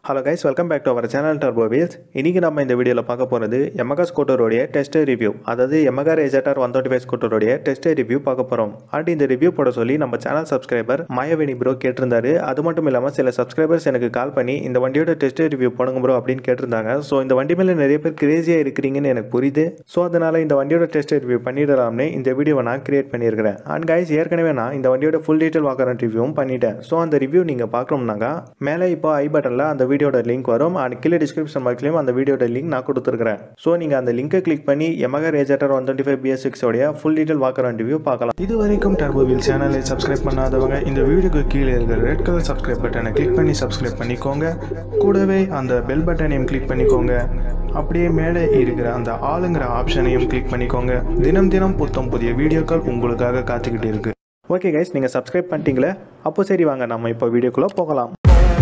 hello guys welcome back to our channel turbo wheels இன்றைக்கி நம்ம இந்த வீடியோவில் பார்க்க போகிறது எமகா ஸ்கூட்டருடைய டெஸ்ட் ரிவ்யூ அதாவது Yamaha RayZR one thirty five ஸ்கூட்டருடைய டெஸ்ட் ரிவ்யூ பார்க்க போகிறோம் அண்ட் இந்த ரிவ்யூ போட சொல்லி நம்ம சேனல் சப்ஸ்கிரைபர் மாயவேணி ப்ரோ கேட்டிருந்தாரு அது மட்டும் இல்லாமல் சில சப்ஸ்கிரைபர்ஸ் எனக்கு கால் பண்ணி இந்த வண்டியோட டெஸ்ட் ரிவ்யூ போடுங்க ப்ரோ அப்படின்னு கேட்டிருந்தாங்க ஸோ இந்த வண்டி மேலே நிறைய பேர் கிரேசியாக இருக்கிறீங்கன்னு எனக்கு புரியுது ஸோ அதனால் இந்த வண்டியோட டெஸ்ட் ரிவ்யூ பண்ணிடலாம்னு இந்த வீடியோவை நான் கிரியேட் பண்ணியிருக்கிறேன் அண்ட் கைஸ் ஏற்கனவே நான் இந்த வண்டியோட ஃபுல் டீட்டெயில் வாக்குற ரிவ்யூவும் பண்ணிட்டேன் ஸோ அந்த ரிவ்யூ நீங்கள் பார்க்கணும்னாக்கா மேலே இப்போ ஐ பட்டனில் அந்த வீடியோட லிங்க் வரும் அண்ட் கீழே டிஸ்கிரிப்ஷன் பாக்ஸ்லையும் அந்த வீடியோட லிங்க் நான் கொடுத்துருக்கிறேன் ஸோ நீங்கள் அந்த லிங்கை கிளிக் பண்ணி Yamaha RayZR one twenty five BS சிக்ஸோடைய ஃபுல் டீட்டெயில் வாக்குற ரிவ்யூ பார்க்கலாம் இது வரைக்கும் டர்போ வீல் சேனலை சப்ஸ்கிரைப் பண்ணாதவங்க இந்த வீடியோக்கு கீழே இருக்கிற ரெட் கலர் சப்ஸ்கிரைப் பட்டனை கிளிக் பண்ணி சப்ஸ்கிரைப் பண்ணிக்கோங்க கூடவே அந்த பெல் பட்டனையும் கிளிக் பண்ணிக்கோங்க அப்படியே மேலே இருக்கிற அந்த ஆளுங்கிற ஆப்ஷனையும் கிளிக் பண்ணிக்கோங்க தினம் தினம் புத்தம் புதிய வீடியோக்கள் உங்களுக்காக காத்துக்கிட்டு இருக்கு ஓகே கைஸ் நீங்கள் சப்ஸ்கிரைப் பண்ணிட்டீங்களே அப்போ சரி வாங்க நம்ம இப்போ வீடியோக்குள்ளே போகலாம்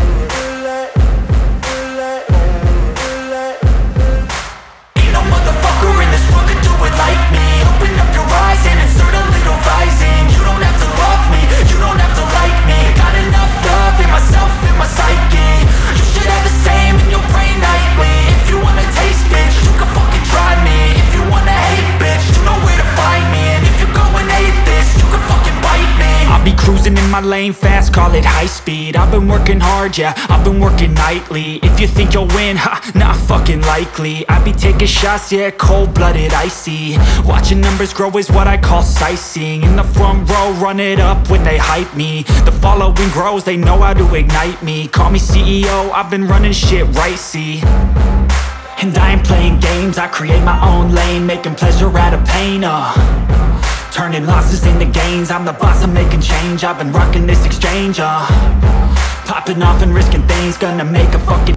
Ain't no motherfucker in this world could do it like me Open up your eyes and insert a little rising You don't have to love me, you don't have to like me Got enough love in myself, in my psyche You should have the same in your brain nightly If you wanna taste, bitch, you can fucking try me If you wanna hate, bitch, you know where to find me And if you're going hate this, you can fucking bite me I'll be cruising in my lane fast, call it high speed I've been working hard, yeah, I've been working nightly If you think you'll win, ha, not fucking likely I be taking shots, yeah, cold-blooded, icy Watching numbers grow is what I call sightseeing In the front row, run it up when they hype me The following grows, they know how to ignite me Call me CEO, I've been running shit right, see and I ain't playing games, I create my own lane Making pleasure out of pain, uh Turning losses into gains I'm the boss, I'm making change I've been rocking this exchange, uh Popping off and risking things Gonna make a fucking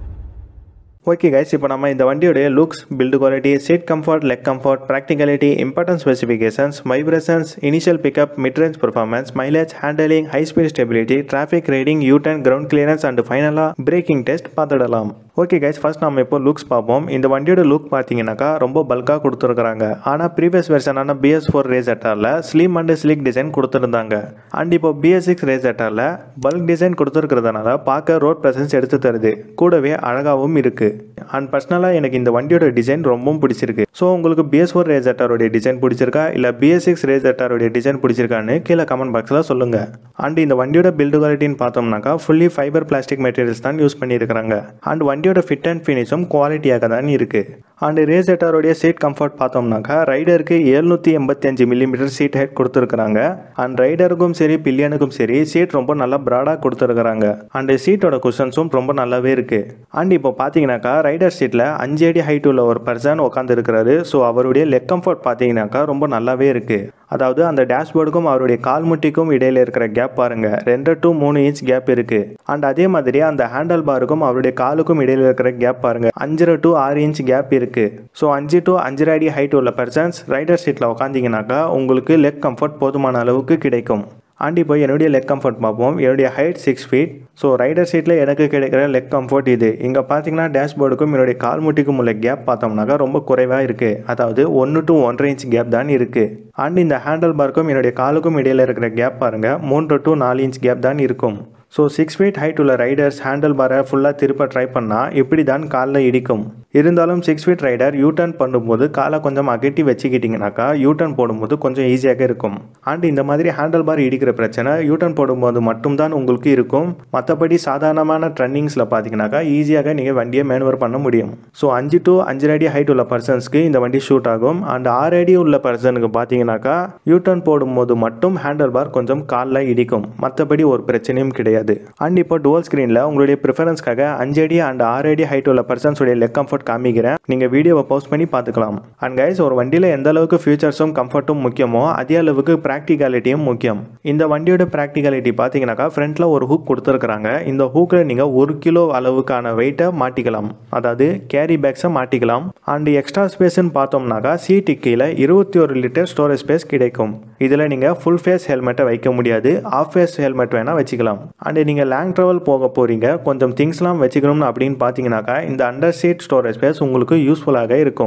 okay guys இப்போ நம்ம இந்த வண்டியோடைய looks build quality seat comfort leg comfort practicality important specifications vibrations initial pickup mid range performance mileage handling high speed stability traffic riding U turn ground clearance and ஃபைனலாக braking test பார்த்துடலாம் okay guys first நம்ம இப்போ looks பார்ப்போம் இந்த வண்டியோட look பார்த்தீங்கன்னாக்கா ரொம்ப பல்காக கொடுத்துருக்குறாங்க ஆனால் ப்ரீவியஸ் வெர்ஷனான பிஎஸ் ஃபோர் ரேஸ் அட்டாரில் ஸ்லிம் அண்ட் ஸ்லிக் டிசைன் கொடுத்துருந்தாங்க அண்ட் இப்போ பிஎஸ் சிக்ஸ் ரேஸ் அட்டாரில் பல்க் டிசைன் கொடுத்துருக்கிறதுனால பார்க்க ரோட் ப்ரெசன்ஸ் எடுத்து தருது கூடவே அழகாகவும் இருக்குது அண்ட் பர்சனலாக எனக்கு இந்த வண்டியோட டிசைன் ரொம்பவும் பிடிச்சிருக்கு ஸோ உங்களுக்கு பிஎஸ் ஃபோர் ரேஸ் அட்டாரோடைய டிசைன் பிடிச்சிருக்கா இல்லை பிஎஸ் சிக்ஸ் ரேஸ் அட்டாரோடைய டிசைன் பிடிச்சிருக்கான்னு கீழே கமெண்ட் பாக்ஸில் சொல்லுங்கள் அண்ட் இந்த வண்டியோட பில்டு குவாலிட்டின்னு பார்த்தோம்னாக்கா ஃபுல்லி ஃபைபர் பிளாஸ்டிக் மெட்டீரியல்ஸ் தான் யூஸ் பண்ணியிருக்காங்க அண்ட் வண்டியோட ஃபிட் அண்ட் ஃபினிஷும் குவாலிட்டியாக தான் இருக்குது அண்ட் ரேஸ் அட்டாரோடைய சீட் கம்ஃபர்ட் பார்த்தோம்னாக்கா ரைடருக்கு எழுநூற்றி எண்பத்தஞ்சு மில்லிமீட்டர் சீட் ஹைட் கொடுத்துருக்குறாங்க அண்ட் ரைடருக்கும் சரி பில்லியனுக்கும் சரி சீட் ரொம்ப நல்லா ப்ராடாக கொடுத்துருக்குறாங்க அண்ட் சீட்டோட குஷன்ஸும் ரொம்ப நல்லாவே இருக்குது அண்ட் இப்போ பார்த்தீங்கன்னாக்கா ரைடர் சீட்டில் அஞ்சு அடி ஹைட் உள்ள ஒரு பர்சன் உட்காந்துருக்கிறாரு ஸோ அவருடைய லெக் கம்ஃபர்ட் பார்த்தீங்கன்னாக்கா ரொம்ப நல்லாவே இருக்குது அதாவது அந்த டேஷ்போர்டுக்கும் அவருடைய கால் முட்டிக்கும் இடையில இருக்கிற கேப் பாருங்க ரெண்டு டு மூணு இன்ச் கேப் இருக்கு அண்ட் அதே மாதிரி அந்த ஹேண்டல் பாருக்கும் அவருடைய காலுக்கும் இடையில இருக்கிற கேப் பாருங்க அஞ்சரை டு ஆறு இன்ச் கேப் இருக்கு ஸோ அஞ்சு டு அஞ்சரை அடி ஹைட் உள்ள பர்சன்ஸ் ரைடர் சீட்டில் உட்காந்தீங்கன்னாக்கா உங்களுக்கு லெக் கம்ஃபர்ட் போதுமான அளவுக்கு கிடைக்கும் அண்ட் இப்போ என்னுடைய லெக் கம்ஃபர்ட் பார்ப்போம் என்னுடைய height six feet so rider சீட்டில் எனக்கு கிடைக்கிற லெக் கம்ஃபர்ட் இது இங்கே பார்த்தீங்கன்னா டேஷ்போர்டுக்கும் என்னுடைய கால் முட்டிக்கும் உள்ள கேப் பார்த்தோம்னாக்கா ரொம்ப குறைவாக இருக்குது அதாவது ஒன்று டு ஒன்றரை இன்ச் கேப் தான் இருக்குது அண்ட் இந்த ஹேண்டில் பார்க்கும் என்னுடைய காலுக்கும் இடையில இருக்கிற கேப் பாருங்கள் மூன்று டு நாலு இன்ச் கேப் தான் இருக்கும் ஸோ சிக்ஸ் ஃபீட் ஹைட் உள்ள ரைடர்ஸ் ஹேண்டில் பாரை ஃபுல்லாக திருப்ப ட்ரை பண்ணால் இப்படி தான் காலில் இடிக்கும் இருந்தாலும் six feet rider U turn பண்ணும்போது காலை கொஞ்சம் அகட்டி வச்சுக்கிட்டிங்கனாக்கா யூ டர்ன் போடும்போது கொஞ்சம் ஈஸியாக இருக்கும் அண்ட் இந்த மாதிரி ஹேண்டில் பார் இடிக்கிற பிரச்சனை யூ டர்ன் போடும்போது மட்டும்தான் உங்களுக்கு இருக்கும் மற்றபடி சாதாரணமான ட்ரன்னிங்ஸில் பார்த்தீங்கன்னாக்கா ஈஸியாக நீங்கள் வண்டியை மேனுவர் பண்ண முடியும் ஸோ அஞ்சு டு அஞ்சு அடி ஹைட் உள்ள பர்சன்ஸ்க்கு இந்த வண்டி ஷூட் ஆகும் அண்ட் ஆறு அடி உள்ள பர்சனுக்கு பார்த்தீங்கன்னாக்கா யூ டர்ன் போடும்போது மட்டும் ஹேண்டில் பார் கொஞ்சம் காலில் இடிக்கும் மற்றபடி ஒரு பிரச்சனையும் கிடையாது அண்ட் இப்போ டுவல் ஸ்க்ரீனில் உங்களுடைய ப்ரிஃபரன்ஸ்க்காக அஞ்சு அடி அண்ட் ஆறு அடி ஹைட் உள்ள பர்சன்ஸுடைய லெக் கம்ஃபர்ட் காமிக்கிறேன் நீங்கள் வீடியோவை போஸ்ட் பண்ணி பார்த்துக்கலாம் அண்ட் கைஸ் ஒரு வண்டியில் எந்த அளவுக்கு ஃபியூச்சர்ஸும் கம்ஃபர்ட்டும் முக்கியமோ அதே அளவுக்கு ப்ராக்டிகாலிட்டியும் முக்கியம் இந்த வண்டியோட ப்ராக்டிகாலிட்டி பார்த்தீங்கன்னாக்கா ஃப்ரண்ட்டில் ஒரு ஹூக் கொடுத்துருக்குறாங்க இந்த ஹூக்கில் நீங்கள் ஒரு கிலோ அளவுக்கான வெயிட்டை மாட்டிக்கலாம் அதாவது கேரி பேக்ஸை மாட்டிக்கலாம் அண்ட் எக்ஸ்ட்ரா ஸ்பேஸ்ன்னு பார்த்தோம்னாக்கா சீட்டு கீழே இருபத்தி ஒரு லிட்டர் ஸ்டோரேஜ் ஸ்பேஸ் கிடைக்கும் இதில் நீங்கள் ஃபுல் ஃபேஸ் ஹெல்மெட்டை வைக்க முடியாது ஆஃப் ஃபேஸ் ஹெல்மெட் வேணால் வச்சுக்கலாம் அண்ட் நீங்கள் லாங் ட்ராவல் போக போகிறீங்க கொஞ்சம் திங்ஸ்லாம் வச்சுக்கணும்னு அப்படின்னு பார்த்தீங்கன்னாக்கா இந்த அண்டர் சீட் ஸ்டோரேஜ் ஸ்பேஸ் உங்களுக்கு யூஸ்ஃபுல்லாக இருக்கும்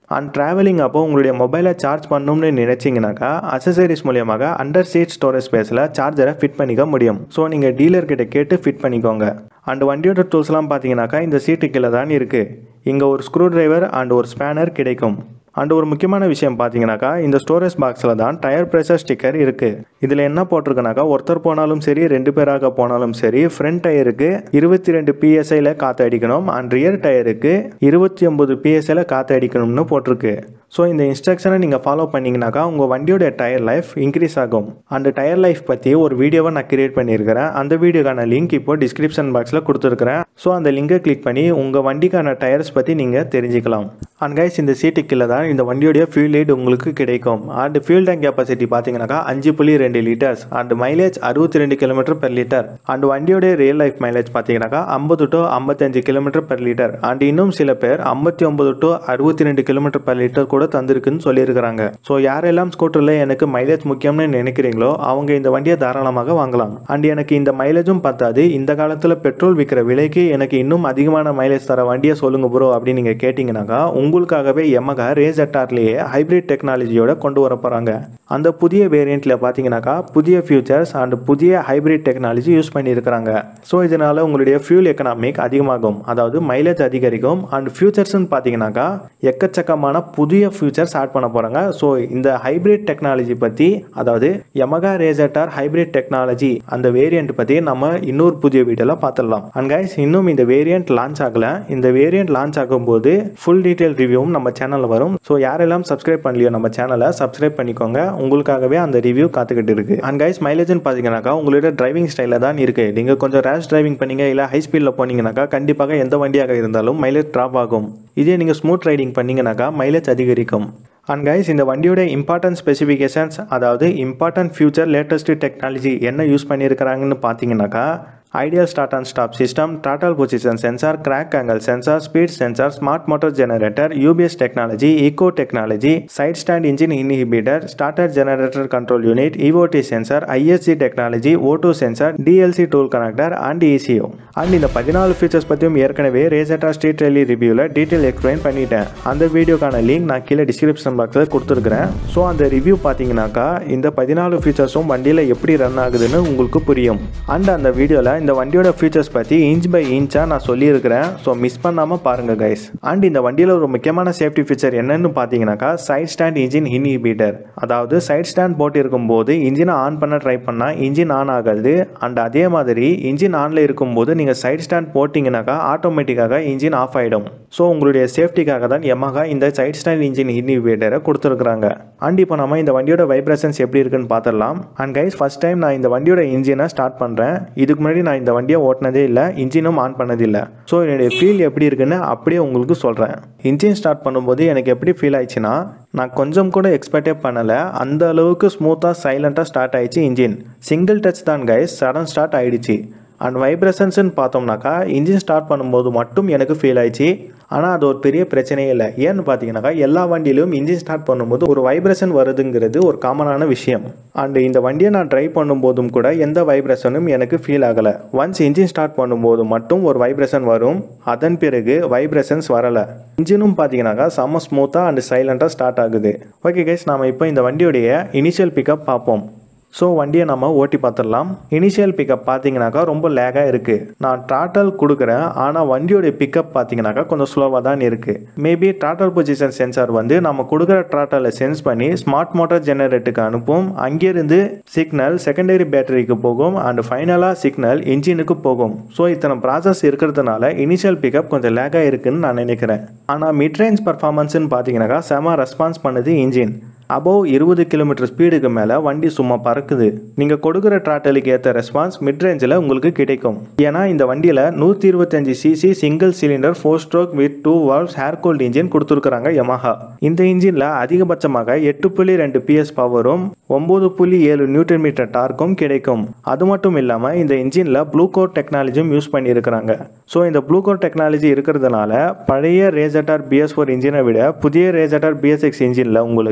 அண்ட் ட்ராவலிங் அப்போ உங்களுடைய மொபைலை சார்ஜ் பண்ணணும்னு நினைச்சிங்கனாக்கா அசசரிஸ் மூலியமாக அண்டர் சீட் ஸ்டோரேஜ் ஸ்பேஸில் சார்ஜரை ஃபிட் பண்ணிக்க முடியும் ஸோ நீங்கள் டீலர்கிட்ட கேட்டு ஃபிட் பண்ணிக்கோங்க அண்ட் வண்டியோட டூல்ஸ்லாம் பார்த்தீங்கன்னாக்கா இந்த சீட்டு கீழே தான் இருக்குது இங்கே ஒரு ஸ்க்ரூ டிரைவர் அண்ட் ஒரு ஸ்பேனர் கிடைக்கும் அண்ட் ஒரு முக்கியமான விஷயம் பார்த்தீங்கன்னாக்கா இந்த ஸ்டோரேஜ் பாக்ஸில் தான் டயர் ப்ரெஷர் ஸ்டிக்கர் இருக்குது இதில் என்ன போட்டிருக்குனாக்கா ஒருத்தர் போனாலும் சரி ரெண்டு பேராக போனாலும் சரி ஃப்ரண்ட் டயருக்கு இருபத்தி ரெண்டு பிஎஸ்ஐயில் காற்று அடிக்கணும் அண்ட் ரியர் டயருக்கு இருபத்தி ஒம்பது பிஎஸ்ஐயில் காற்று அடிக்கணும்னு போட்டிருக்கு ஸோ இந்த இன்ஸ்ட்ரக்ஷனை நீங்கள் ஃபாலோ பண்ணிங்கனாக்கா உங்கள் வண்டியோட டயர் லைஃப் இன்க்ரீஸ் ஆகும் அந்த டயர் லைஃப் பற்றி ஒரு வீடியோவை நான் கிரியேட் பண்ணியிருக்கிறேன் அந்த வீடியோக்கான லிங்க் இப்போ டிஸ்கிரிப்ஷன் பாக்ஸில் கொடுத்துருக்கிறேன் ஸோ அந்த லிங்கை கிளிக் பண்ணி உங்கள் வண்டிக்கான டயர்ஸ் பற்றி நீங்கள் தெரிஞ்சுக்கலாம் அண்ட் கைஸ் இந்த சீட்டு கீழே தான் இந்த வண்டியோடைய ஃபியூல் லைட் உங்களுக்கு கிடைக்கும் அண்ட் ஃபியூல் டேங்க் கெப்பாசிட்டி பார்த்தீங்கன்னாக்கா அஞ்சு புள்ளி ரெண்டு லிட்டர்ஸ் அண்ட் மைலேஜ் அறுபத்தி ரெண்டு கிலோமீட்டர் பெர் லிட்டர் அண்ட் வண்டியோடைய ரியல் லைஃப் மைலேஜ் பார்த்தீங்கன்னாக்கா ஐம்பது டு ஐம்பத்தஞ்சு கிலோமீட்டர் பெர் லிட்டர் அண்ட் இன்னும் சில பேர் ஐம்பத்தி ஒன்பது டு அறுபத்தி ரெண்டு கிலோமீட்டர் பெர் லிட்டர் கூட தந்திருக்குன்னு சொல்லியிருக்கிறாங்க ஸோ யாரெல்லாம் ஸ்கூட்டரில் எனக்கு மைலேஜ் முக்கியம்னு நினைக்கிறீங்களோ அவங்க இந்த வண்டியை தாராளமாக வாங்கலாம் அண்ட் எனக்கு இந்த மைலேஜும் பத்தாது இந்த காலத்தில் பெட்ரோல் விற்கிற விலைக்கு எனக்கு இன்னும் அதிகமான மைலேஜ் தர வண்டியை சொல்லுங்க ப்ரோ அப்படின்னு நீங்கள் கேட்டிங்கனாக்கா உங்களுக்காகவே எமகா ரேஸ் அட்டார்லேயே ஹைப்ரிட் டெக்னாலஜியோட கொண்டு வர போகிறாங்க அந்த புதிய வேரியண்ட்டில் பார்த்தீங்கன்னாக்கா புதிய ஃபியூச்சர்ஸ் அண்ட் புதிய ஹைப்ரிட் டெக்னாலஜி யூஸ் பண்ணியிருக்கிறாங்க ஸோ இதனால் உங்களுடைய ஃபியூல் எக்கனாமிக் அதிகமாகும் அதாவது மைலேஜ் அதிகரிக்கும் அண்ட் ஃபியூச்சர்ஸ்னு பார்த்தீங்கன்னாக்கா எக்கச்சக்கமான புதிய ஃபியூச்சர்ஸ் ஆட் பண்ண போகிறாங்க ஸோ இந்த ஹைப்ரிட் டெக்னாலஜி பற்றி அதாவது யமகா ரேசட்டார் ஹைப்ரிட் டெக்னாலஜி அந்த வேரியண்ட் பற்றி நம்ம இன்னொரு புதிய வீடியோவில் பார்த்துடலாம் அண்ட் கைஸ் இன்னும் இந்த வேரியண்ட் லான்ச் ஆகலை இந்த வேரியண்ட் லான்ச் ஆகும்போது ஃபுல் டீட்டெயில் ரிவ்யூவும் நம்ம சேனலில் வரும் ஸோ யாரெல்லாம் சப்ஸ்கிரைப் பண்ணலையோ நம்ம சேனலை சப்ஸ்கிரைப் பண்ணிக்கோங்க உங்களுக்காகவே அந்த ரிவ்யூ காத்துக்கிட்டு இருக்கு அண்ட் கைஸ் மைலேஜ்னு பார்த்தீங்கன்னாக்கா உங்களோட டிரைவிங் ஸ்டைலில் தான் இருக்கு நீங்கள் கொஞ்சம் ரேஷ் டிரைவிங் பண்ணீங்க இல்லை ஹை ஸ்பீடில் போனீங்கன்னாக்கா கண்டிப்பாக எந்த வண்டியாக இருந்தாலும் மைலேஜ் ட்ராப் ஆகும் இதே நீங்கள் ஸ்மூத் ரைடிங் பண்ணீங்கன்னாக்கா மைலேஜ் அதிகரிக்கும் அண்ட் கைஸ் இந்த வண்டியோட இம்பார்ட்டன்ட் ஸ்பெசிஃபிகேஷன்ஸ் அதாவது இம்பார்ட்டன்ட் ஃபியூச்சர் லேட்டஸ்ட் டெக்னாலஜி என்ன யூஸ் பண்ணியிருக்கிறாங்கன்னு பார்த்தீங்கன்னாக்கா idle start and stop system throttle position sensor crank angle sensor speed sensor smart motor generator UBS technology eco technology side stand engine inhibitor starter generator control unit EOT sensor ISC technology auto sensor DLC tool connector and ECO and இந்த பதினாலு features பற்றியும் ஏற்கனவே ரேசட்டா street rally ரிவ்யூவில் detail explain பண்ணிட்டேன் அந்த வீடியோக்கான link நான் கீழே டிஸ்கிரிப்ஷன் பாக்ஸில் கொடுத்துருக்கிறேன் ஸோ அந்த ரிவ்யூ பார்த்தீங்கன்னாக்கா இந்த பதினாலு ஃபீச்சர்ஸும் வண்டியில் எப்படி ரன் ஆகுதுன்னு உங்களுக்கு புரியும் அண்ட் அந்த வீடியோவில் இந்த வண்டியோட ஃபீச்சர்ஸ் பற்றி இன்ச் பை இன்ச்சாக நான் சொல்லியிருக்கிறேன் ஸோ மிஸ் பண்ணாமல் பாருங்கள் கைஸ் அண்ட் இந்த வண்டியில் ஒரு முக்கியமான சேஃப்டி ஃபீச்சர் என்னன்னு பார்த்தீங்கன்னாக்கா சைட் ஸ்டாண்ட் இன்ஜின் இன்ஹிபிட்டர் அதாவது சைட் ஸ்டாண்ட் போட்டு இருக்கும்போது இன்ஜினை ஆன் பண்ண ட்ரை பண்ணால் இன்ஜின் ஆன் ஆகாது அண்ட் அதே மாதிரி இன்ஜின் ஆனில் இருக்கும்போது நீங்கள் சைட் ஸ்டாண்ட் போட்டிங்கனாக்கா ஆட்டோமேட்டிக்காக இன்ஜின் ஆஃப் ஆகிடும் ஸோ உங்களுடைய சேஃப்டிக்காக தான் எமகா இந்த சைட் ஸ்டாண்ட் இன்ஜின் இன்ஹிபிட்டரை கொடுத்துருக்குறாங்க அண்ட் இப்போ நம்ம இந்த வண்டியோட வைப்ரேஷன்ஸ் எப்படி இருக்குன்னு பார்த்துடலாம் அண்ட் கைஸ் ஃபஸ்ட் டைம் நான் இந்த வண்டியோட இன்ஜினை ஸ்டார்ட் பண்ணுறேன் இதுக்கு முன்னாடி நான் இந்த வண்டியை ஓட்டினதே இல்லை இன்ஜினும் ஆன் பண்ணதில்லை ஸோ என்னுடைய ஃபீல் எப்படி இருக்குன்னு அப்படியே உங்களுக்கு சொல்கிறேன் இன்ஜின் ஸ்டார்ட் பண்ணும்போது எனக்கு எப்படி ஃபீல் ஆயிடுச்சுன்னா நான் கொஞ்சம் கூட எக்ஸ்பெக்டே பண்ணலை அந்த அளவுக்கு ஸ்மூத்தாக சைலண்ட்டாக ஸ்டார்ட் ஆயிடுச்சு இன்ஜின் சிங்கிள் டச் தான் கைஸ் சடன் ஸ்டார்ட் ஆயிடுச்சு அண்ட் வைப்ரேஷன்ஸ்னு பார்த்தோம்னாக்கா இன்ஜின் ஸ்டார்ட் பண்ணும்போது மட்டும் எனக்கு ஃபீல் ஆயிடுச்சு ஆனால் அது ஒரு பெரிய பிரச்சனையே இல்லை ஏன்னு பார்த்தீங்கன்னாக்கா எல்லா வண்டியிலும் இன்ஜின் ஸ்டார்ட் பண்ணும்போது ஒரு வைப்ரேஷன் வருதுங்கிறது ஒரு காமனான விஷயம் அண்ட் இந்த வண்டியை நான் ட்ரைவ் பண்ணும்போதும் கூட எந்த வைப்ரேஷனும் எனக்கு ஃபீல் ஆகலை ஒன்ஸ் இன்ஜின் ஸ்டார்ட் பண்ணும்போது மட்டும் ஒரு வைப்ரேஷன் வரும் அதன் பிறகு வைப்ரேஷன்ஸ் வரலை இன்ஜினும் பார்த்தீங்கன்னாக்கா செம்ம ஸ்மூத்தாக அண்ட் சைலண்ட்டாக ஸ்டார்ட் ஆகுது ஓகே கைஸ் நாம் இப்போ இந்த வண்டியுடைய இனிஷியல் பிக்கப் பார்ப்போம் ஸோ வண்டியை நம்ம ஓட்டி பார்த்துடலாம் இனிஷியல் பிக்கப் பார்த்தீங்கன்னாக்கா ரொம்ப லேகாக இருக்குது நான் டாட்டல் கொடுக்குறேன் ஆனால் வண்டியோடைய பிக்கப் பார்த்தீங்கன்னாக்கா கொஞ்சம் ஸ்லோவாக தான் இருக்குது மேபி டாட்டல் பொசிஷன் சென்சார் வந்து நம்ம கொடுக்குற டாட்டலை சென்ஸ் பண்ணி ஸ்மார்ட் மோட்டார் ஜெனரேட்டுக்கு அனுப்பும் அங்கேருந்து சிக்னல் செகண்டரி பேட்டரிக்கு போகும் அண்ட் ஃபைனலாக சிக்னல் இன்ஜினுக்கு போகும் ஸோ இத்தனை ப்ராசஸ் இருக்கிறதுனால இனிஷியல் பிக்கப் கொஞ்சம் லேகாக இருக்குன்னு நான் நினைக்கிறேன் ஆனால் மிட் ரேஞ்ச் பர்ஃபார்மன்ஸ்னு பார்த்தீங்கன்னாக்கா செம ரெஸ்பான்ஸ் பண்ணுது இன்ஜின் அபோவ் இருபது கிலோமீட்டர் ஸ்பீடுக்கு மேலே வண்டி சும்மா பறக்குது நீங்கள் கொடுக்குற ட்ராட்டலுக்கு ஏற்ற ரெஸ்பான்ஸ் மிட் ரேஞ்சில் உங்களுக்கு கிடைக்கும் ஏன்னா இந்த வண்டியில் நூற்றி இருபத்தஞ்சு CC single cylinder four stroke with two valves air cooled engine கொடுத்துருக்குறாங்க யமஹா இந்த இன்ஜினில் அதிகபட்சமாக எட்டு புள்ளி ரெண்டு பிஎஸ் பவரும் ஒம்பது புள்ளி ஏழு நியூட்டன் மீட்டர் டார்க்கும் கிடைக்கும் அது மட்டும் இல்லாமல் இந்த இன்ஜினில் ப்ளூ கோட் டெக்னாலஜியும் யூஸ் பண்ணியிருக்கிறாங்க ஸோ இந்த ப்ளூ கோட் டெக்னாலஜி இருக்கிறதுனால பழைய ரேசட்டார் பிஎஸ் ஃபோர் இன்ஜினை விட புதிய ரேசட்டார் பிஎஸ்எக்ஸ் இன்ஜினில் உங்களுக்கு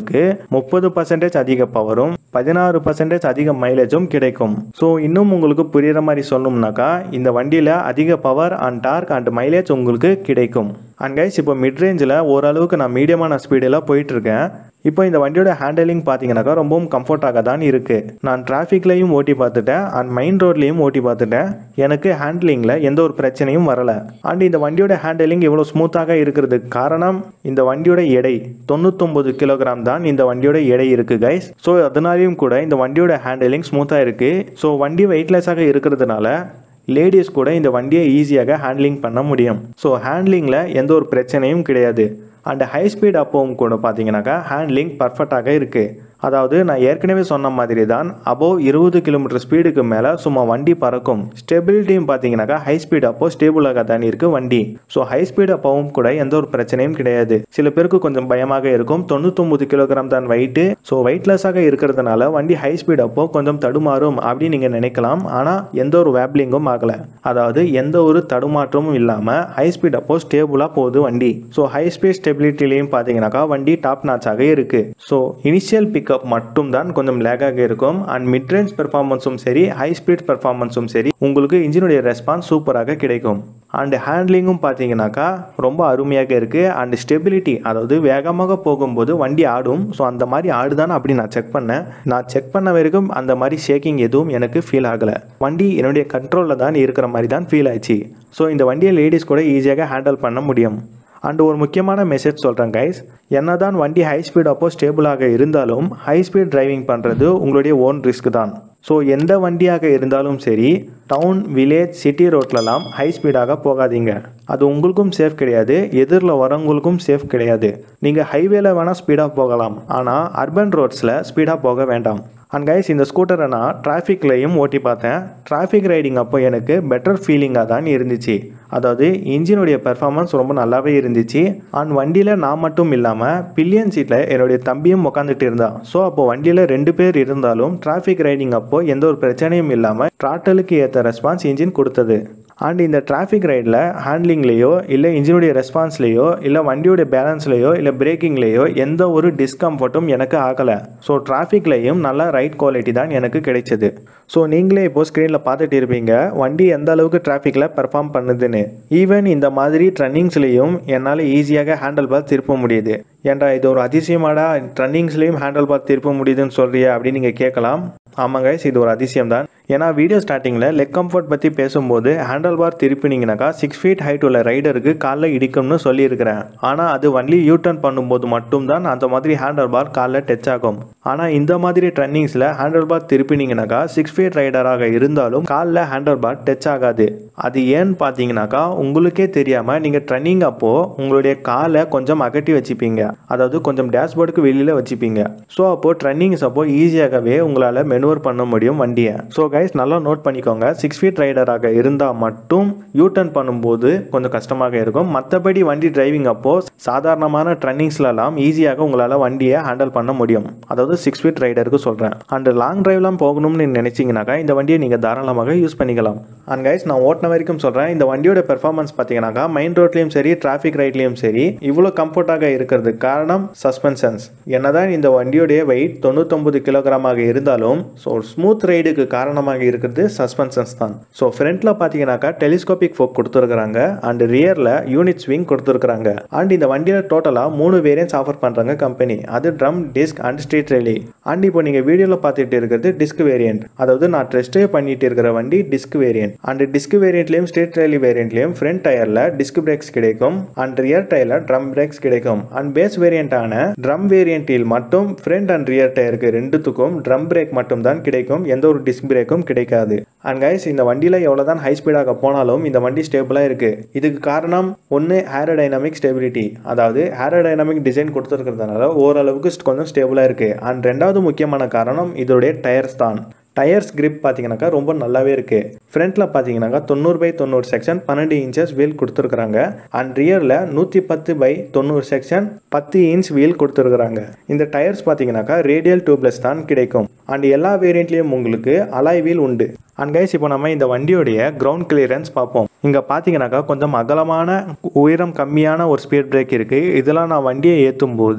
முப்பது பர்சன்டேஜ் அதிக பவரும் பதினாறு பர்சன்டேஜ் அதிக மைலேஜும் கிடைக்கும் ஸோ இன்னும் உங்களுக்கு புரியுற மாதிரி சொல்லணும்னாக்கா இந்த வண்டியில் அதிக power and torque and mileage உங்களுக்கு கிடைக்கும் அண்ட் கைஸ் இப்போ மிட் ரேஞ்சில் ஓரளவுக்கு நான் மீடியமான ஸ்பீடில் போயிட்டுருக்கேன் இப்போ இந்த வண்டியோட ஹேண்டலிங் பார்த்தீங்கன்னாக்கா ரொம்பவும் கம்ஃபர்ட்டாக தான் இருக்குது நான் டிராஃபிக்லையும் ஓட்டி பார்த்துட்டேன் அண்ட் மெயின் ரோட்லேயும் ஓட்டி பார்த்துட்டேன் எனக்கு ஹேண்ட்லிங்கில் எந்த ஒரு பிரச்சனையும் வரலை அண்ட் இந்த வண்டியோட ஹேண்டலிங் இவ்வளோ ஸ்மூத்தாக இருக்கிறதுக்கு காரணம் இந்த வண்டியோட எடை தொண்ணூத்தொம்பது கிலோகிராம் தான் இந்த வண்டியோட எடை இருக்குது கைஸ் ஸோ அதனாலையும் கூட இந்த வண்டியோட ஹேண்டலிங் ஸ்மூத்தாக இருக்குது ஸோ வண்டி வெயிட்லெஸ்ஸாக இருக்கிறதுனால லேடிஸ் கூட இந்த வண்டியை ஈஸியாக ஹேண்ட்லிங் பண்ண முடியும் ஸோ ஹேண்ட்லிங்கில் எந்த ஒரு பிரச்சனையும் கிடையாது அண்ட் ஹை ஸ்பீட் அப்பவும் கூட பார்த்தீங்கன்னாக்கா ஹேண்ட்லிங் பர்ஃபெக்டாக இருக்குது அதாவது நான் ஏற்கனவே சொன்ன மாதிரி தான் அபோவ் இருபது கிலோமீட்டர் ஸ்பீடுக்கு மேலே சும்மா வண்டி பறக்கும் ஸ்டெபிலிட்டியும் பார்த்தீங்கன்னாக்கா ஹை ஸ்பீட் அப்போ ஸ்டேபிளாக தான் இருக்குது வண்டி ஸோ ஹை ஸ்பீட் அப்பவும் கூட எந்த ஒரு பிரச்சனையும் கிடையாது சில பேருக்கு கொஞ்சம் பயமாக இருக்கும் தொண்ணூத்தொம்பது கிலோகிராம் தான் வெயிட்டு ஸோ வெயிட்லெஸ்ஸாக இருக்கிறதுனால வண்டி ஹை ஸ்பீட் அப்போ கொஞ்சம் தடுமாறும் அப்படின்னு நீங்கள் நினைக்கலாம் ஆனால் எந்த ஒரு வேப்லிங்கும் ஆகலை அதாவது எந்த ஒரு தடுமாற்றமும் இல்லாமல் ஹை ஸ்பீட் அப்போ ஸ்டேபிளாக போகுது வண்டி ஸோ ஹை ஸ்பீட் ஸ்டெபிலிட்டிலையும் பார்த்தீங்கன்னாக்கா வண்டி டாப் நாச்சாக இருக்குது ஸோ இனிஷியல் பிக்கப் மட்டும் தான் கொஞ்சம் லேக்காக இருக்கும் அண்ட் மிட் ரேஞ்ச் பெர்ஃபார்மன்ஸும் சரி ஹை ஸ்பீட் பெர்ஃபார்மன்ஸும் சரி உங்களுக்கு இன்ஜினுடைய ரெஸ்பான்ஸ் சூப்பராக கிடைக்கும் அண்ட் ஹேண்ட்லிங்கும் பார்த்தீங்கன்னாக்கா ரொம்ப அருமையாக இருக்குது அண்ட் ஸ்டெபிலிட்டி அதாவது வேகமாக போகும்போது வண்டி ஆடும் ஸோ அந்த மாதிரி ஆடுதான்னு அப்படி நான் செக் பண்ணேன் நான் செக் பண்ண வரைக்கும் அந்த மாதிரி ஷேக்கிங் எதுவும் எனக்கு ஃபீல் ஆகலை வண்டி என்னுடைய கண்ட்ரோலில் தான் இருக்கிற மாதிரி தான் ஃபீல் ஆச்சு ஸோ இந்த வண்டியை லேடிஸ் கூட ஈஸியாக ஹேண்டில் பண்ண முடியும் அண்ட் ஒரு முக்கியமான மெசேஜ் சொல்கிறேன் கைஸ் என்னதான் வண்டி ஹை ஸ்பீட் அப்போ ஸ்டேபிளாக இருந்தாலும் ஹை ஸ்பீட் டிரைவிங் பண்ணுறது உங்களுடைய ஓன் ரிஸ்க் தான் ஸோ எந்த வண்டியாக இருந்தாலும் சரி டவுன் வில்லேஜ் சிட்டி ரோட்லலாம் ஹை ஸ்பீடாக போகாதீங்க அது உங்களுக்கும் சேஃப் கிடையாது எதிரில் வரவங்களுக்கும் சேஃப் கிடையாது நீங்கள் ஹைவேல வேணால் ஸ்பீடாக போகலாம் ஆனால் அர்பன் ரோட்ஸில் ஸ்பீடாக போக வேண்டாம் அண்ட் கைஸ் இந்த ஸ்கூட்டரை நான் டிராஃபிக்லையும் ஓட்டி பார்த்தேன் டிராஃபிக் ரைடிங் அப்போ எனக்கு பெட்டர் ஃபீலிங்காக தான் இருந்துச்சு அதாவது இன்ஜினுடைய பெர்ஃபார்மன்ஸ் ரொம்ப நல்லாவே இருந்துச்சு அண்ட் வண்டியில் நான் மட்டும் இல்லாமல் பில்லியன் சீட்டில் என்னுடைய தம்பியும் உட்காந்துட்டு இருந்தான் ஸோ அப்போ வண்டியில் ரெண்டு பேர் இருந்தாலும் டிராஃபிக் ரைடிங் அப்போ எந்த ஒரு பிரச்சனையும் இல்லாமல் ட்ராட்டலுக்கு ஏற்ற ரெஸ்பான்ஸ் இன்ஜின் கொடுத்தது அண்ட் இந்த டிராஃபிக் ரைடில் ஹேண்ட்லிங்லேயோ இல்லை இன்ஜினுடைய ரெஸ்பான்ஸ்லேயோ இல்லை வண்டியோடைய பேலன்ஸ்லேயோ இல்லை பிரேக்கிங்லேயோ எந்த ஒரு டிஸ்கம்ஃபர்ட்டும் எனக்கு ஆகலை ஸோ டிராஃபிக்லேயும் நல்ல ரைட் குவாலிட்டி தான் எனக்கு கிடைச்சது ஸோ நீங்களே இப்போ ஸ்க்ரீனில் பார்த்துட்டு இருப்பீங்க வண்டி எந்த அளவுக்கு டிராஃபிக்கில் பெர்ஃபார்ம் பண்ணுதுன்னு ஈவன் இந்த மாதிரி ட்ரன்னிங்ஸ்லேயும் என்னால் ஈஸியாக ஹேண்டில் பார் திருப்ப முடியுது ஏன்டா இது ஒரு அதிசயமாடா ட்ரன்னிங்ஸ்லேயும் ஹேண்டில் பார் திருப்ப முடியுதுன்னு சொல்றியா அப்படின்னு நீங்கள் கேட்கலாம் ஆமாங்க இது ஒரு அதிசயம் தான் ஏன்னா வீடியோ ஸ்டார்டிங்கில் லெக் கம்ஃபர்ட் பற்றி பேசும்போது ஹேண்டில் பார் திருப்பினீங்கனாக்கா சிக்ஸ் ஃபீட் ஹைட் உள்ள ரைடருக்கு காலில் இடிக்கும்னு சொல்லியிருக்கிறேன் ஆனால் அது ஒன்லி யூ டர்ன் பண்ணும்போது மட்டும்தான் அந்த மாதிரி ஹேண்டில் பார் காலில் டச் ஆகும் ஆனால் இந்த மாதிரி ட்ரன்னிங்ஸில் ஹேண்டில் பார் திருப்பினீங்கனாக்கா சிக்ஸ் ஃபீட் ரைடராக இருந்தாலும் காலில் ஹேண்டில் பார் டச் ஆகாது அது ஏன்னு பார்த்தீங்கன்னாக்கா உங்களுக்கே தெரியாமல் நீங்கள் ட்ரன்னிங் அப்போது உங்களுடைய காலை கொஞ்சம் அகட்டி வச்சுப்பீங்க அதாவது கொஞ்சம் டேஷ்போர்டுக்கு வெளியில் வச்சுப்பீங்க ஸோ அப்போது ட்ரன்னிங்ஸ் அப்போ ஈஸியாகவே உங்களால் மெனுவர் பண்ண முடியும் வண்டியை ஸோ கைஸ் நல்லா நோட் பண்ணிக்கோங்க சிக்ஸ் ஃபீட் ரைடராக இருந்தால் மட்டும் யூ டர்ன் பண்ணும்போது கொஞ்சம் கஷ்டமாக இருக்கும் மற்றபடி வண்டி டிரைவிங் அப்போ சாதாரணமான ட்ரன்னிங்ஸ்லலாம் ஈஸியாக உங்களால் வண்டியை ஹேண்டில் பண்ண முடியும் அதாவது சிக்ஸ் ஃபீட் ரைடருக்கு சொல்கிறேன் அண்ட் லாங் டிரைவ்லாம் போகணும்னு நினைச்சீங்கனாக்கா இந்த வண்டியை நீங்கள் தாராளமாக யூஸ் பண்ணிக்கலாம் அண்ட் கைஸ் நான் ஓட்டின வரைக்கும் சொல்கிறேன் இந்த வண்டியோட பெர்ஃபார்மன்ஸ் பார்த்தீங்கன்னாக்கா மெயின் ரோட்லேயும் சரி டிராஃபிக் ரைட்லேயும் சரி இவ்வளோ கம்ஃபர்ட்டாக இருக்கிறதுக்கு காரணம் சஸ்பென்ஷன்ஸ் என்னதான் இந்த வண்டியோடைய வெயிட் தொண்ணூத்தொம்பது கிலோகிராமாக இருந்தாலும் ஸோ ஸ்மூத் ரைடுக்கு காரணமாக இருக்கிறது சஸ்பென்ஷன்ஸ் தான் ஸோ ஃப்ரண்ட்டில் பார்த்தீங்கன்னாக்கா டெலிஸ்கோபிக் ஃபோக் கொடுத்துருக்குறாங்க அண்ட் ரியரில் யூனிட் ஸ்விங் கொடுத்துருக்குறாங்க அண்ட் இந்த வண்டியில் டோட்டலாக மூணு வேரியன்ஸ் ஆஃபர் பண்ணுறாங்க கம்பெனி அது drum disc and street rally and இப்போ நீங்கள் வீடியோவில் பார்த்துட்டு இருக்கிறது டிஸ்க் வேரியன்ட் அதாவது நான் டெஸ்ட்டே பண்ணிட்டு இருக்கிற வண்டி டிஸ்க் வேரியன்ட் அண்ட் டிஸ்க் வேரியன்ட்லேயும் ஸ்ட்ரீட் ரேலி வேரியன்ட்லேயும் ஃப்ரண்ட் டயரில் டிஸ்க் பிரேக்ஸ் கிடைக்கும் அண்ட் ரியர் டயரில் ட்ரம் பிரேக்ஸ் கிடைக்கும் அண்ட் பேஸ் வேரியண்டான ட்ரம் வேரியன்ட்டில் மட்டும் ஃப்ரண்ட் அண்ட் ரியர் டயருக்கு ரெண்டுத்துக்கும் ட்ரம் பிரேக் மட்டும் தான் கிடைக்கும் எந்த ஒரு டிஸ்க் பிரேக்கும் கிடைக்காது அண்ட் கைஸ் இந்த வண்டியில் எவ்வளோ தான் ஹை ஸ்பீடாக போனாலும் இந்த வண்டி ஸ்டேபிளாக இருக்குது இதுக்கு காரணம் ஒன்று ஏரோடைனமிக் ஸ்டெபிலிட்டி அதாவது ஏரோடைனமிக் டிசைன் கொடுத்துருக்கிறதுனால ஓரளவுக்கு கொஞ்சம் ஸ்டேபிளாக இருக்குது அண்ட் ரெண்டாவது முக்கியமான காரணம் இதோடைய டயர்ஸ் தான் டயர்ஸ் கிரிப் பார்த்தீங்கன்னாக்கா ரொம்ப நல்லாவே இருக்குது ஃப்ரண்ட்டில் பார்த்தீங்கன்னாக்கா தொண்ணூறு பை தொண்ணூறு செக்ஷன் பன்னெண்டு இன்ச்சஸ் வீல் கொடுத்துருக்குறாங்க அண்ட் ரியரில் நூற்றி பத்து பை தொண்ணூறு செக்ஷன் பத்து இன்ச் வீல் கொடுத்துருக்குறாங்க இந்த டயர்ஸ் பார்த்தீங்கன்னாக்கா ரேடியல் டியூப்லெஸ் தான் கிடைக்கும் அண்ட் எல்லா வேரியண்ட்லேயும் உங்களுக்கு அலாய் வீல் உண்டு அண்ட் கைஸ் இப்போ நம்ம இந்த வண்டியோடைய கிரவுண்ட் கிளியரன்ஸ் பார்ப்போம் இங்கே பார்த்தீங்கன்னாக்கா கொஞ்சம் அகலமான உயரம் கம்மியான ஒரு ஸ்பீட் பிரேக் இருக்குது இதெல்லாம் நான் வண்டியை ஏற்றும் போது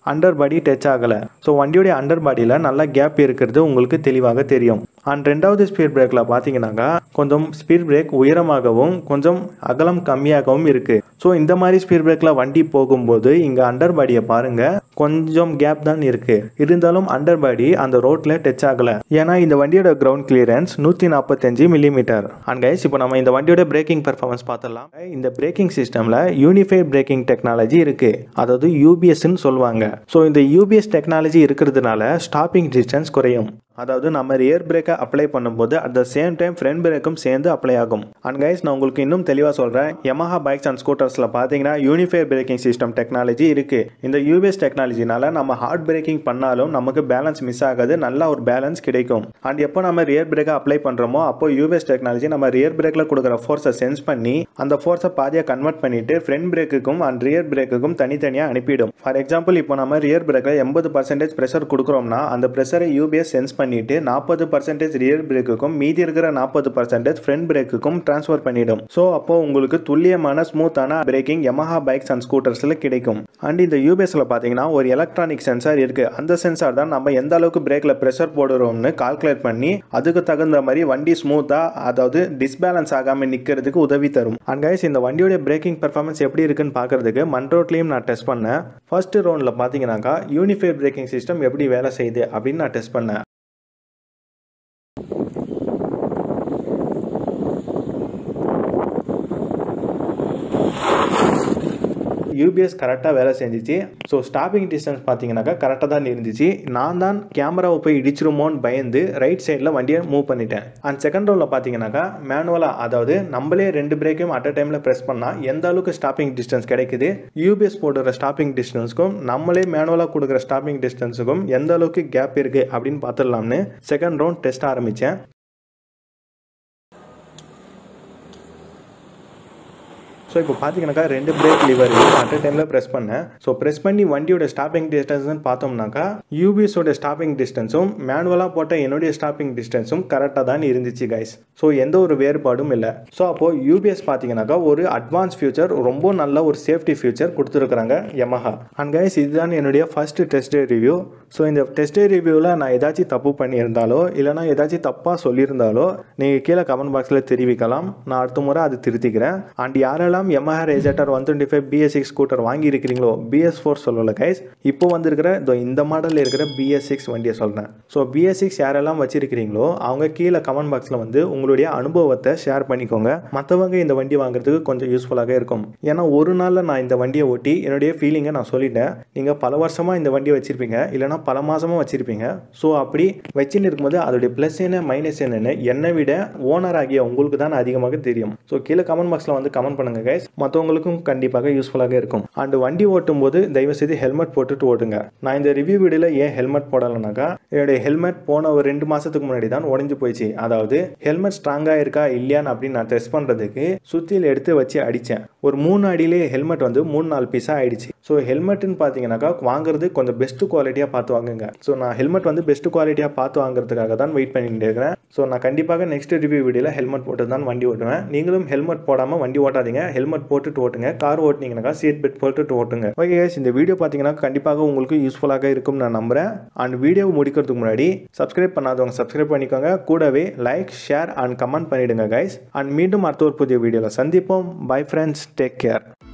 அண்டர் பாடி டச் ஆகலை ஸோ வண்டியோடைய அண்டர் பாடியில் நல்லா கேப் இருக்கிறது உங்களுக்கு தெளிவாக தெரியும் அண்ட் ரெண்டாவது ஸ்பீட் பிரேக்கில் பார்த்தீங்கன்னாக்கா கொஞ்சம் ஸ்பீட் பிரேக் உயரமாகவும் கொஞ்சம் அகலம் கம்மியாகவும் இருக்குது ஸோ இந்த மாதிரி ஸ்பீட் பிரேக்கில் வண்டி போகும்போது இங்கே அண்டர் பாடியை பாருங்கள் கொஞ்சம் கேப் தான் இருக்குது இருந்தாலும் அண்டர் பாடி அந்த ரோட்டில் டச் ஆகலை ஏன்னா இந்த வண்டியோட கிரவுண்ட் கிளியரன்ஸ் நூற்றி நாற்பத்தஞ்சு மில்லிமீட்டர் அண்ட் கைஸ் இப்போ நம்ம இந்த வண்டியோட பிரேக்கிங் பெர்ஃபார்மன்ஸ் பார்த்துடலாம் இந்த பிரேக்கிங் சிஸ்டமில் யூனிஃபைட் பிரேக்கிங் டெக்னாலஜி இருக்குது அதாவது யூபிஎஸ்ன்னு சொல்லுவாங்க ஸோ இந்த யூபிஎஸ் டெக்னாலஜி இருக்கிறதுனால ஸ்டாப்பிங் டிஸ்டன்ஸ் குறையும் அதாவது நம்ம ரியர் பிரேக்கை அப்ளை பண்ணும்போது at the same time front பிரேக்கும் சேர்ந்து அப்ளை ஆகும் அண்ட் கைஸ் நான் உங்களுக்கு இன்னும் தெளிவாக சொல்கிறேன் Yamaha பைக்ஸ் அண்ட் ஸ்கூட்டர்ஸில் பார்த்தீங்கன்னா யூனிஃபைட் பிரேக்கிங் சிஸ்டம் டெக்னாலஜி இருக்குது இந்த யூபிஎஸ் டெக்னாலஜினால நம்ம ஹார்ட் பிரேக்கிங் பண்ணாலும் நமக்கு பேலன்ஸ் மிஸ் ஆகாது நல்ல ஒரு பேலன்ஸ் கிடைக்கும் அண்ட் எப்போ நம்ம ரியர் பிரேக்கை அப்ளை பண்ணுறோமோ அப்போ யூபிஎஸ் டெக்னாலஜி நம்ம ரியர் பிரேக்கில் கொடுக்குற ஃபோர்ஸை சென்ஸ் பண்ணி அந்த ஃபோர்ஸை பாதியாக கன்வெர்ட் பண்ணிட்டு ஃப்ரண்ட் பிரேக்குக்கும் அண்ட் ரியர் பிரேக்குக்கும் தனித்தனியாக அனுப்பிடும் ஃபார் எக்ஸாம்பிள் இப்போ நம்ம ரியர் பிரேக்கில் எண்பது பர்சன்டேஜ் ப்ரெஷர் கொடுக்குறோம்னா அந்த ப்ரெஷரை யூபிஎஸ் சென்ஸ் பண்ணிட்டு நாற்பது பர்சன்டேஜ் ரியர் பிரேக்குக்கும் மீதி இருக்கிற நாற்பது பர்சன்டேஜ் ஃப்ரண்ட் பிரேக்குக்கும் ட்ரான்ஸ்ஃபர் பண்ணிடும் ஸோ அப்போ உங்களுக்கு துல்லியமான ஸ்மூத்தான பிரேக்கிங் Yamaha பைக்ஸ் அண்ட் ஸ்கூட்டர்ஸில் கிடைக்கும் அண்ட் இந்த யூபிஎஸ்ல பார்த்தீங்கன்னா ஒரு எலக்ட்ரானிக் சென்சார் இருக்கு அந்த சென்சார் தான் நம்ம எந்த அளவுக்கு பிரேக்கில் ப்ரெஷர் போடுறோம்னு கால்குலேட் பண்ணி அதுக்கு தகுந்த மாதிரி வண்டி ஸ்மூத்தாக அதாவது டிஸ்பேலன்ஸ் ஆகாமல் நிற்கிறதுக்கு உதவி தரும் அண்ட் கைஸ் இந்த வண்டியோட பிரேக்கிங் பெர்ஃபார்மன்ஸ் எப்படி இருக்குன்னு பார்க்கறதுக்கு மண் ரோட்லையும் நான் டெஸ்ட் பண்ணேன் ஃபர்ஸ்ட் ரவுண்டில் பார்த்தீங்கன்னாக்கா யூனிஃபைட் பிரேக்கிங் சிஸ்டம் எப்படி வேலை செய்யுது அப்படின்னு நான் டெஸ்ட் பண்ணேன் யூபிஎஸ் கரெக்டாக வேலை செஞ்சிச்சு ஸோ ஸ்டாப்பிங் டிஸ்டன்ஸ் பார்த்தீங்கன்னாக்கா கரெக்டாக தான் இருந்துச்சு நான் தான் கேமராவை போய் இடிச்சிருமோன்னு பயந்து ரைட் சைடில் வண்டியை மூவ் பண்ணிட்டேன் அண்ட் செகண்ட் ரோவில் பார்த்தீங்கன்னாக்கா மேனுவலாக அதாவது நம்மளே ரெண்டு பிரேக்கையும் அட் அ டைமில் ப்ரெஸ் பண்ணால் எந்த அளவுக்கு ஸ்டாப்பிங் டிஸ்டன்ஸ் கிடைக்குது யூபிஎஸ் போடுற ஸ்டாப்பிங் டிஸ்டன்ஸுக்கும் நம்மளே மேனுவலாக கொடுக்குற ஸ்டாப்பிங் டிஸ்டன்ஸுக்கும் எந்த அளவுக்கு கேப் இருக்குது அப்படின்னு பார்த்துடலாம்னு செகண்ட் ரவுண்ட் டெஸ்ட் ஆரம்பித்தேன் ஸோ இப்போ பார்த்தீங்கன்னாக்கா ரெண்டு பிரேக் லிவரையும் அட் அ டைமில் ப்ரெஸ் பண்ணேன் ஸோ ப்ரெஸ் பண்ணி வண்டியோட ஸ்டாப்பிங் டிஸ்டன்ஸ்னு பார்த்தோம்னாக்கா யூபிஎஸோட ஸ்டாப்பிங் டிஸ்டன்ஸும் மேனுவலாக போட்ட என்னுடைய ஸ்டாப்பிங் டிஸ்டன்ஸும் கரெக்டாக தான் இருந்துச்சு கைஸ் ஸோ எந்த ஒரு வேறுபாடும் இல்லை ஸோ அப்போது யூபிஎஸ் பார்த்தீங்கன்னாக்கா ஒரு அட்வான்ஸ் ஃபியூச்சர் ரொம்ப நல்ல ஒரு சேஃப்டி ஃபியூச்சர் கொடுத்துருக்குறாங்க Yamaha அண்ட் கைஸ் இதுதான் என்னுடைய first test day review so இந்த டெஸ்ட் டே ரிவ்யூவில் நான் ஏதாச்சும் தப்பு பண்ணியிருந்தாலோ இல்லைனா ஏதாச்சும் தப்பாக சொல்லியிருந்தாலோ நீங்கள் கீழே கமெண்ட் பாக்ஸில் தெரிவிக்கலாம் நான் அடுத்த முறை அது திருத்திக்கிறேன் அண்ட் யாரெல்லாம் Yamaha ரேஜாட்டர் one twenty five BS six scooter வாங்கியிருக்கிறீங்களோ பிஎஸ் ஃபோர் சொல்லலை கைஸ் இப்போ வந்திருக்கிற இதோ இந்த மாடலில் இருக்கிற பிஎஸ் சிக்ஸ் வண்டியை சொல்கிறேன் ஸோ பிஎஸ் சிக்ஸ் யாரெல்லாம் வச்சிருக்கிறீங்களோ அவங்க கீழே கமெண்ட் பாக்ஸில் வந்து உங்களுடைய அனுபவத்தை ஷேர் பண்ணிக்கோங்க மற்றவங்க இந்த வண்டி வாங்குறதுக்கு கொஞ்சம் யூஸ்ஃபுல்லாக இருக்கும் ஏன்னா ஒரு நாளில் நான் இந்த வண்டியை ஓட்டி என்னுடைய ஃபீலிங்கை நான் சொல்லிட்டேன் நீங்கள் பல வருஷமாக இந்த வண்டியை வச்சிருப்பீங்க இல்லைனா பல மாதமாக வச்சிருப்பீங்க ஸோ அப்படி வச்சுன்னு இருக்கும்போது அதோடைய ப்ளஸ் என்ன மைனஸ் என்னன்னு என்னை விட ஓனர் ஆகிய உங்களுக்கு தான் அதிகமாக தெரியும் ஸோ கீழே கமெண்ட் பாக்ஸில் வந்து கமெண்ட் பண்ணுங்க கைஸ் மற்றவங்களுக்கும் கண்டிப்பாக யூஸ்ஃபுல்லாக இருக்கும் அண்ட் வண்டி ஓட்டும் போது தயவு செய்து ஹெல்மெட் போட்டுட்டு ஓட்டுங்க நான் இந்த ரிவ்யூ வீடியோவில் ஏன் ஹெல்மெட் போடலைனாக்கா என்னுடைய ஹெல்மெட் போன ஒரு ரெண்டு மாசத்துக்கு முன்னாடி தான் உடஞ்சி போயிடுச்சு அதாவது ஹெல்மெட் ஸ்ட்ராங்காக இருக்கா இல்லையான்னு அப்படின்னு நான் டெஸ்ட் பண்ணுறதுக்கு சுத்தியில் எடுத்து வச்சு அடித்தேன் ஒரு மூணு அடியிலே ஹெல்மெட் வந்து மூணு நாலு பீஸாக ஆயிடுச்சு ஸோ ஹெல்மெட்னு பார்த்தீங்கன்னாக்கா வாங்குறது கொஞ்சம் பெஸ்ட் குவாலிட்டியாக பார்த்து வாங்குங்க ஸோ நான் ஹெல்மெட் வந்து பெஸ்ட் குவாலிட்டியாக பார்த்து வாங்குறதுக்காக தான் வெயிட் பண்ணிட்டு இருக்கிறேன் ஸோ நான் கண்டிப்பாக நெக்ஸ்ட் ரிவ்யூ வீடியோவில் ஹெல்மெட் போட்டு தான் வண்டி ஓட்டுவேன் நீங்களும் ஹெல்மெட் போடாமல் வண்டி ஓட்டாதீங்க ஹெல்மெட் போட்டுட்டு ஓட்டுங்க கார் ஓட்டினீங்கன்னாக்கா சீட் பெல்ட் போட்டுட்டு ஓட்டுங்க ஓகே guys இந்த வீடியோ பார்த்தீங்கன்னா கண்டிப்பாக உங்களுக்கு யூஸ்ஃபுல்லாக இருக்கும் நான் நம்புறேன் அண்ட் வீடியோ முடிக்கிறதுக்கு முன்னாடி சப்ஸ்கிரைப் பண்ணாதவங்க சப்ஸ்கிரைப் பண்ணிக்கோங்க கூடவே லைக் ஷேர் அண்ட் கமெண்ட் பண்ணிடுங்க கைஸ் அண்ட் மீண்டும் அடுத்த ஒரு புதிய வீடியோவில் சந்திப்போம் பை ஃப்ரெண்ட்ஸ் டேக் கேர்